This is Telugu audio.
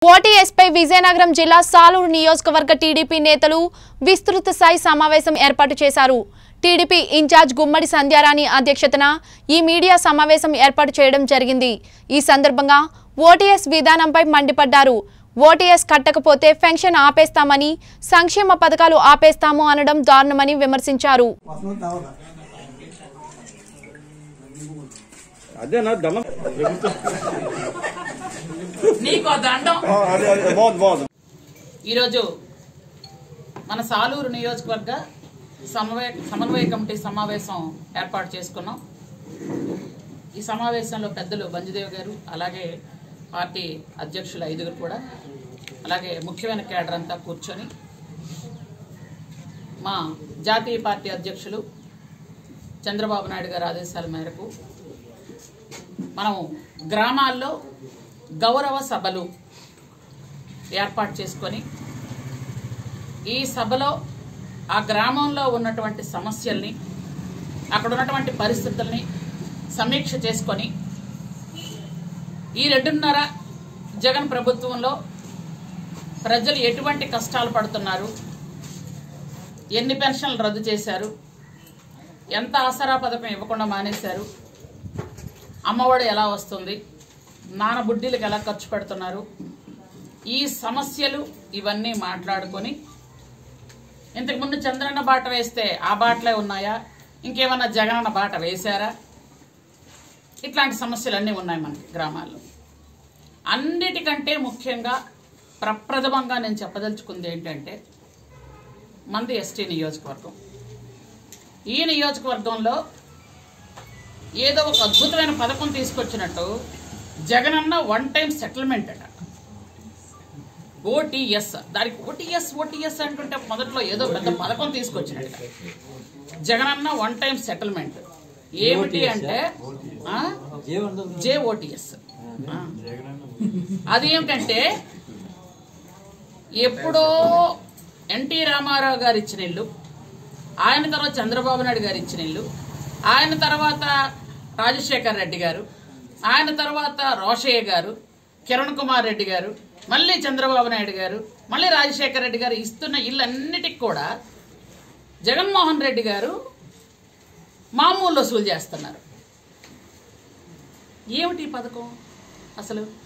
ఓటీఎస్పై విజయనగరం జిల్లా సాలూరు నియోజకవర్గ టీడీపీ నేతలు విస్తృత స్థాయి సమావేశం ఏర్పాటు చేశారు టీడీపీ ఇన్ఛార్జ్ గుమ్మడి సంధ్యారాణి అధ్యక్షతన ఈ మీడియా సమావేశం ఏర్పాటు చేయడం జరిగింది ఈ సందర్భంగా ఓటీఎస్ విధానంపై మండిపడ్డారు ఓటీఎస్ కట్టకపోతే పెన్షన్ ఆపేస్తామని సంక్షేమ పథకాలు ఆపేస్తాము అనడం దారుణమని విమర్శించారు అదేనా దళం నీకు ఆ దండం ఆ, అదే అదే బాగుంది బాగుంది ఈరోజు మన సాలూరు నియోజకవర్గ సమన్వయ సమన్వయ కమిటీ సమావేశం ఏర్పాటు చేసుకున్నాం ఈ సమావేశంలో పెద్దలు బంజుదేవ్ గారు అలాగే పార్టీ అధ్యక్షులు ఐదుగురు కూడా అలాగే ముఖ్యమైన కేడర్ అంతా కూర్చొని మా జాతీయ పార్టీ అధ్యక్షులు చంద్రబాబు నాయుడు గారి ఆదేశాల మేరకు మనం గ్రామాల్లో గౌరవ సభలు ఏర్పాటు చేసుకొని ఈ సభలో ఆ గ్రామంలో ఉన్నటువంటి సమస్యల్ని అక్కడ ఉన్నటువంటి పరిస్థితుల్ని సమీక్ష చేసుకొని ఈ రెండున్నర జగన్ ప్రభుత్వంలో ప్రజలు ఎటువంటి కష్టాలు పడుతున్నారు ఎన్ని పెన్షన్లు రద్దు చేశారు ఎంత ఆసరా పథకం ఇవ్వకుండా మానేశారు అమ్మఒడి ఎలా వస్తుంది నాన్న బుడ్డీలకు ఎలా ఖర్చు పెడుతున్నారు ఈ సమస్యలు ఇవన్నీ మాట్లాడుకొని ఇంతకుముందు చంద్రన్న బాట వేస్తే ఆ బాటలే ఉన్నాయా ఇంకేమన్నా జగనన్న బాట వేశారా ఇట్లాంటి సమస్యలు అన్నీ ఉన్నాయి మనకి గ్రామాల్లో అన్నిటికంటే ముఖ్యంగా ప్రప్రథమంగా నేను చెప్పదలుచుకుంది ఏంటంటే మంది ఎస్టీ నియోజకవర్గం ఈ నియోజకవర్గంలో ఏదో ఒక అద్భుతమైన పథకం తీసుకొచ్చినట్టు జగనన్న వన్ టైం సెటిల్మెంట్ అట ఓటీఎస్ దానికి ఓటీఎస్ ఓటీఎస్ అంటుంటే మొదట్లో ఏదో పెద్ద పథకం తీసుకొచ్చినట్టు జగనన్న వన్ టైం సెటిల్మెంట్ ఏమిటి అంటే జేఓటీఎస్ అదేమిటంటే ఎప్పుడో ఎన్టీ రామారావు గారు ఇచ్చిన ఇల్లు ఆయన తర్వాత చంద్రబాబు నాయుడు గారు ఇచ్చిన ఇల్లు ఆయన తర్వాత రాజశేఖర్ రెడ్డి గారు ఆయన తర్వాత రోషయ్య గారు కిరణ్ కుమార్ రెడ్డి గారు మళ్ళీ చంద్రబాబు నాయుడు గారు మళ్ళీ రాజశేఖర రెడ్డి గారు ఇస్తున్న ఇల్లన్నిటికి కూడా జగన్మోహన్ రెడ్డి గారు మామూలు వసూలు చేస్తున్నారు ఏమిటి ఈ పథకం అసలు